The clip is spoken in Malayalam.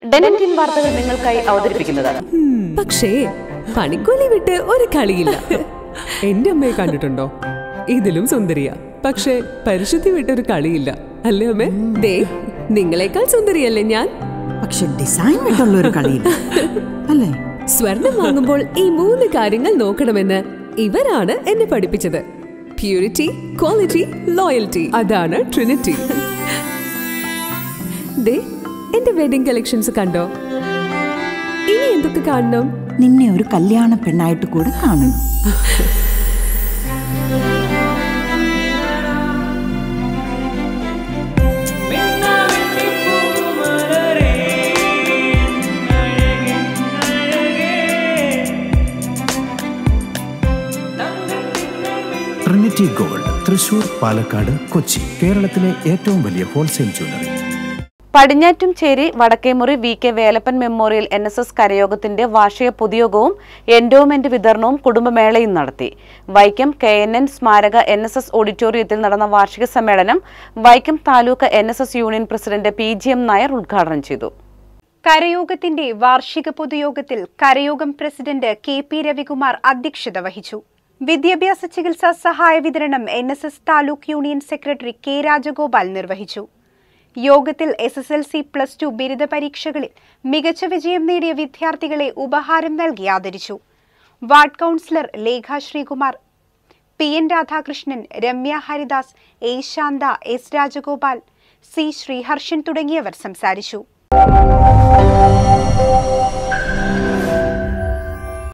ഡെനറ്റിൻ വാർത്തകൾ നിങ്ങൾക്കായി അവതരിപ്പിക്കുന്നത് പക്ഷേ പണിക്കൂലി വിട്ട് ഒരു കളിയില്ല എന്റെ അമ്മയെ കണ്ടിട്ടുണ്ടോ ഇതിലും സുന്ദരിയ പക്ഷേ പരിശുദ്ധി വിട്ടൊരു കളിയില്ല അല്ലേ അമ്മേ ദേ നിങ്ങളെക്കാൾ സുന്ദരിയല്ലേ ഞാൻ പക്ഷെ ഡിസൈൻ വിട്ടുള്ള ഒരു കളിയില്ല അല്ലേ സ്വർണം വാങ്ങുമ്പോൾ ഈ മൂന്ന് കാര്യങ്ങൾ നോക്കണമെന്ന് ഇവരാണ് എന്നെ പഠിപ്പിച്ചത് പ്യൂരിറ്റി ക്വാളിറ്റി ലോയൽറ്റി അതാണ് ട്രിനിറ്റി ദേ എന്റെ വെഡിങ് കളക്ഷൻസ് കണ്ടോ ഇനി എന്തൊക്കെ കാണണം നിന്നെ ഒരു കല്യാണ പെണ്ണായിട്ട് കൂടെ കാണും ട്രിനിറ്റി ഗോൾഡ് തൃശൂർ പാലക്കാട് കൊച്ചി കേരളത്തിലെ ഏറ്റവും വലിയ wholesale jewellery Padinjattumcheri Vadakkemuri V K Velappan memorial N S S കരയോഗത്തിന്റെ വാർഷിക പൊതുയോഗവും എൻഡോമെന്റ് വിതരണവും കുടുംബമേളയും നടത്തി വൈക്കം കെ എൻ എൻ സ്മാരക എൻ എസ് എസ് ഓഡിറ്റോറിയത്തിൽ നടന്ന വാർഷിക സമ്മേളനം Vaikom taluk N S S union president P G M Nair ഉദ്ഘാടനം ചെയ്തു കരയോഗത്തിന്റെ വാർഷിക പൊതുയോഗത്തിൽ കരയോഗം പ്രസിഡന്റ് കെ പി രവികുമാർ അധ്യക്ഷത വഹിച്ചു വിദ്യാഭ്യാസ ചികിത്സാ സഹായ വിതരണം N S S taluk union secretary K Rajagopal നിർവഹിച്ചു യോഗത്തിൽ S S L C plus two ബിരുദ പരീക്ഷകളിൽ മികച്ച വിജയം നേടിയ വിദ്യാർത്ഥികളെ ഉപഹാരം നൽകി ആദരിച്ചു ward councillor Lekha Sreekumar P N Radhakrishnan Ramya Haridas A Santha S Rajagopal C Sreeharshan തുടങ്ങിയവർ സംസാരിച്ചു